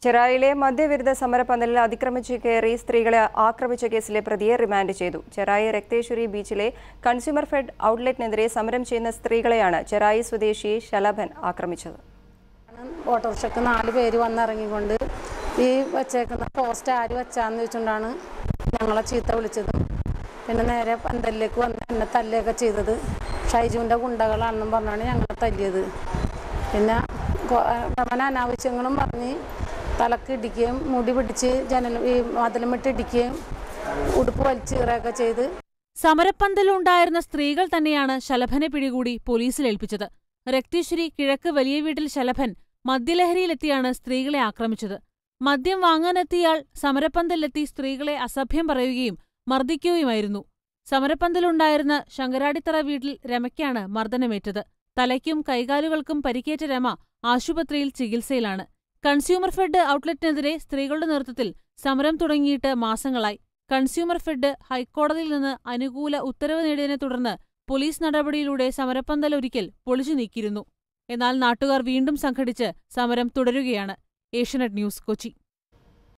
ചെറായിലെ മദ്യവിരുദ്ധ സമരപന്തലിൽ അതിക്രമിച്ച് കയറി സ്ത്രീകളെ ആക്രമിച്ച കേസിലെ പ്രതിയെ റിമാൻഡ് ചെയ്തു ചെറായി രക്തേശ്വരി ബീച്ചിലെ കൺസ്യൂമർ ഫെഡ് ഔട്ട്ലെറ്റിനെതിരെ സമരം ചെയ്യുന്ന സ്ത്രീകളെയാണ് ചെറായി സ്വദേശി ശലഭൻ ആക്രമിച്ചത് ഓട്ടോറിക്ഷക്ക് നാല് പേര് വന്നിറങ്ങിക്കൊണ്ട് ഈ വച്ചേക്കുന്ന പോസ്റ്റ് ആര് വെച്ചാന്ന് ചോദിച്ചുകൊണ്ടാണ് ഞങ്ങളെ ചീത്ത വിളിച്ചതും പിന്നെ നേരെ പന്തലിലേക്ക് വന്ന് എന്നെ തല്ലുകയൊക്കെ ചെയ്തത് ഷൈജുവിൻ്റെ ഗുണ്ടകളാണെന്നും പറഞ്ഞാണ് ഞങ്ങളെ തല്ലിയത് പിന്നെ കൊ- അവൻ അനാവശ്യങ്ങളും പറഞ്ഞ് തലക്ക് ഇടിക്കുകയും മുടി പിടിച്ച് ജനൽ ഈ മതിലുമിട്ട് ഇടിക്കുകയും ഉടുപ്പ് വലിച്ചീറുകയൊക്കെ ചെയ്ത് സമരപ്പന്തലുണ്ടായിരുന്ന സ്ത്രീകൾ തന്നെയാണ് ശലഭനെ പിടികൂടി പോലീസിൽ ഏൽപ്പിച്ചത് രക്തേശ്വരി കിഴക്ക് വലിയ വീട്ടിൽ ശലഭൻ മദ്യലഹരിയിലെത്തിയാണ് സ്ത്രീകളെ ആക്രമിച്ചത് മദ്യം വാങ്ങാനെത്തിയാൾ സമരപ്പന്തലിലെത്തി സ്ത്രീകളെ അസഭ്യം പറയുകയും മർദ്ദിക്കുകയുമായിരുന്നു സമരപ്പന്തലുണ്ടായിരുന്ന ശങ്കരാടിത്തറ വീട്ടിൽ രമയ്ക്കാണ് മർദ്ദനമേറ്റത് തലയ്ക്കും കൈകാലുകൾക്കും പരിക്കേറ്റ രമ ആശുപത്രിയിൽ ചികിത്സയിലാണ് കൺസ്യൂമർ ഫെഡ് ഔട്ട്ലെറ്റിനെതിരെ സ്ത്രീകളുടെ നേതൃത്വത്തിൽ സമരം തുടങ്ങിയിട്ട് മാസങ്ങളായി കൺസ്യൂമർ ഫെഡ് ഹൈക്കോടതിയിൽ നിന്ന് അനുകൂല ഉത്തരവ് നേടിയതിനെ തുടർന്ന് പോലീസ് നടപടിയിലൂടെ സമരപ്പന്തൽ ഒരിക്കൽ പൊളിച്ചു നീക്കിയിരുന്നു എന്നാൽ നാട്ടുകാർ വീണ്ടും സംഘടിച്ച് സമരം തുടരുകയാണ് ഏഷ്യനെറ്റ് ന്യൂസ് കൊച്ചി